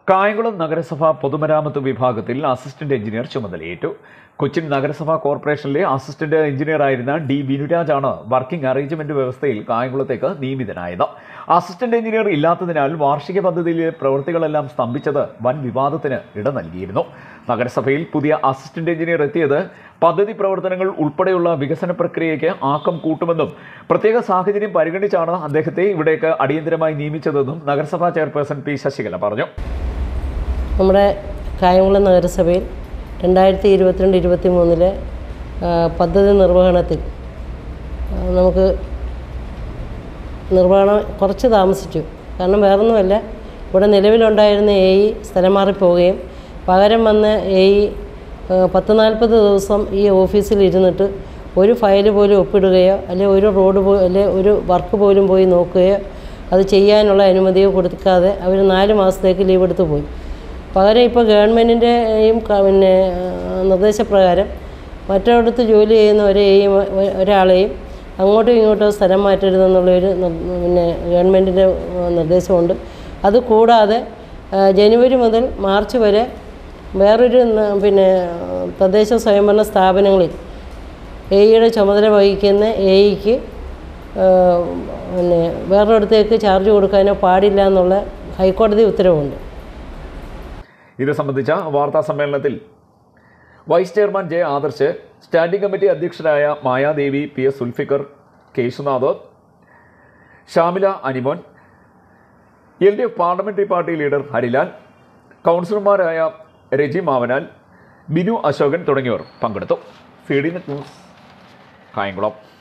കായംകുളം നഗരസഭ പൊതുമരാമത്ത് വിഭാഗത്തിൽ അസിസ്റ്റന്റ് എഞ്ചിനീയർ ചുമതലയേറ്റു കൊച്ചിൻ നഗരസഭാ കോർപ്പറേഷനിലെ അസിസ്റ്റന്റ് എഞ്ചിനീയറായിരുന്ന ഡി ബിനുരാജാണ് വർക്കിംഗ് അറേഞ്ച്മെന്റ് വ്യവസ്ഥയിൽ കായംകുളത്തേക്ക് നിയമിതനായത് അസിസ്റ്റന്റ് എഞ്ചിനീയർ ഇല്ലാത്തതിനാൽ വാർഷിക പദ്ധതിയിലെ പ്രവൃത്തികളെല്ലാം സ്തംഭിച്ചത് വൻ വിവാദത്തിന് ഇട നൽകിയിരുന്നു നഗരസഭയിൽ പുതിയ അസിസ്റ്റന്റ് എഞ്ചിനീയർ എത്തിയത് പദ്ധതി പ്രവർത്തനങ്ങൾ ഉൾപ്പെടെയുള്ള വികസന പ്രക്രിയയ്ക്ക് ആക്കം കൂട്ടുമെന്നും പ്രത്യേക സാഹചര്യം പരിഗണിച്ചാണ് അദ്ദേഹത്തെ ഇവിടേക്ക് അടിയന്തരമായി നിയമിച്ചതെന്നും നഗരസഭാ ചെയർപേഴ്സൺ പി ശശികല പറഞ്ഞു നമ്മുടെ കായംകുളം നഗരസഭയിൽ രണ്ടായിരത്തി ഇരുപത്തിരണ്ട് ഇരുപത്തി മൂന്നിലെ പദ്ധതി നിർവഹണത്തിൽ ആ, നമുക്ക് നിർവഹണം കുറച്ച് താമസിച്ചു കാരണം വേറൊന്നുമല്ല ഇവിടെ നിലവിലുണ്ടായിരുന്ന എ ഇ സ്ഥലം മാറിപ്പോവുകയും പകരം വന്ന എ ഇ പത്ത് നാൽപ്പത് ദിവസം ഈ ഓഫീസിൽ ഇരുന്നിട്ട് ഒരു ഫയൽ പോലും ഒപ്പിടുകയോ അല്ലെങ്കിൽ ഒരു റോഡ് പോ അല്ലെ ഒരു വർക്ക് പോലും പോയി നോക്കുകയോ അത് ചെയ്യാനുള്ള അനുമതിയോ കൊടുക്കാതെ അവർ നാല് മാസത്തേക്ക് ലീവ് എടുത്ത് പോയി പകരം ഇപ്പോൾ ഗവൺമെൻറ്റിൻ്റെയും പിന്നെ ആ, നിർദ്ദേശപ്രകാരം മറ്റൊരിടത്ത് ജോലി ചെയ്യുന്ന ഒരേയും ഒരാളെയും അങ്ങോട്ടും ഇങ്ങോട്ടും സ്ഥലം മാറ്റരുതെന്നുള്ളൊരു നിർ- പിന്നെ ഗവൺമെൻറ്റിൻ്റെ നിർദ്ദേശമുണ്ട് അതുകൂടാതെ ആ, ജനുവരി മുതൽ മാർച്ച് വരെ വേറൊരു ന- പിന്നെ തദ്ദേശ സ്വയംഭരണ സ്ഥാപനങ്ങളിൽ എ ഇയുടെ ചുമതല വഹിക്കുന്ന എ ഇക്ക് പിന്നെ വേറൊരിടത്തേക്ക് ചാർജ് കൊടുക്കാനോ പാടില്ല എന്നുള്ള ഹൈക്കോടതി ഉത്തരവുണ്ട് ഇത് സംബന്ധിച്ച വാർത്താ സമ്മേളനത്തിൽ vice chairman J Adarsh standing committee അധ്യക്ഷരായ Mayadevi P S Sulfikar Keshunath Shamila Animon L D F parliamentary party leader Harilal കൗൺസിലർമാരായ രജി മാവനാൽ ബിനു അശോകൻ തുടങ്ങിയവർ പങ്കെടുത്തു C D net news Kayamkulam